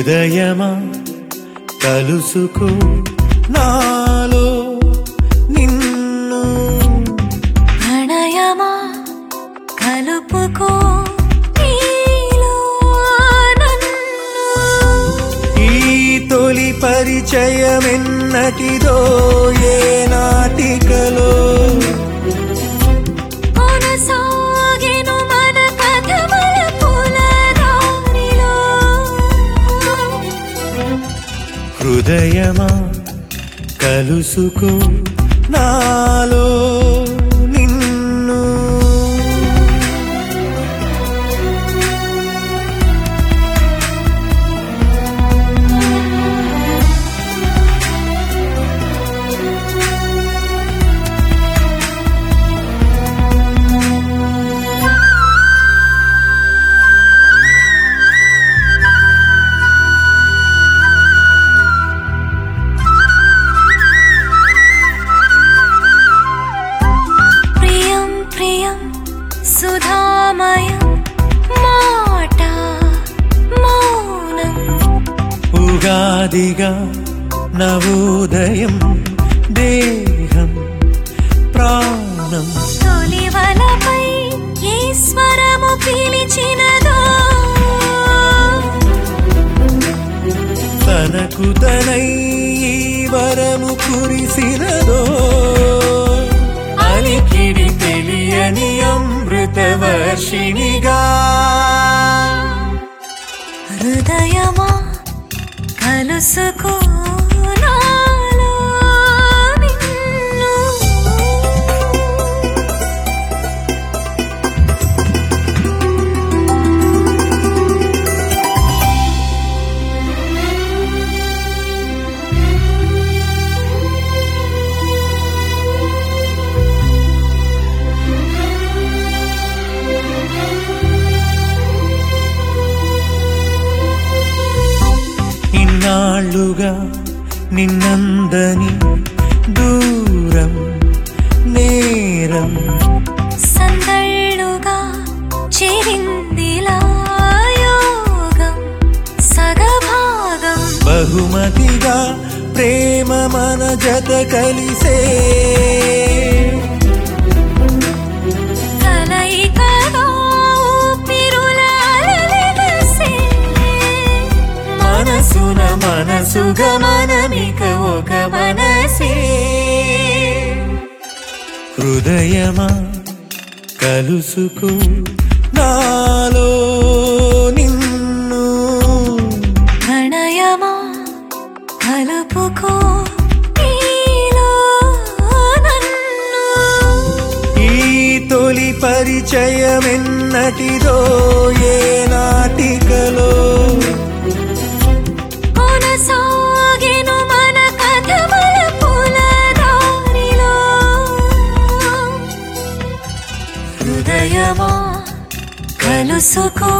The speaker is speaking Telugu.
హృదయమా కలుసుకో నాలో నిన్ను ప్రణయమా కలుపుకో నీలో నన్ను ఈ తొలి పరిచయమెన్నటిదో ఏ నాటికలో కొనసాగెను మన కథ మలుపుల దారిలో. హృదయమా కలుసుకో నాలో నిన్ను ప్రియం ప్రియం సుధామయం మాట మౌనం ఉగాదిగా నవోదయం దేహం ప్రాణం తొలివలపై ఈశ్వరము పిలిచినదో తనకు తనై ఈ వరము కురిసినదో అలికిడి తెలియని అమృత వర్షిణిగా హృదయమా కలుసుకో నాలో నిన్ను. ఇన్నాళ్ళుగా నిన్నందని దూరం నేరం సందళ్ళుగా చేరిందిలా యోగం సగభాగం బహుమతిగా ప్రేమ మన జత కలిసే కలయికగా ఊపిరుల అలలెగసే. మనసున మనసుగా మనమిక ఒక మనసే హృదయమా కలుసుకో నాలో నిన్ను ప్రణయమా కలుపుకో నీలో నన్ను. ఈ తొలి పరిచయమెన్నటిదో ఏ నాటికలో కొనసాగెను మన కథ మలుపుల దారిలో. హృదయమా కలుసుకో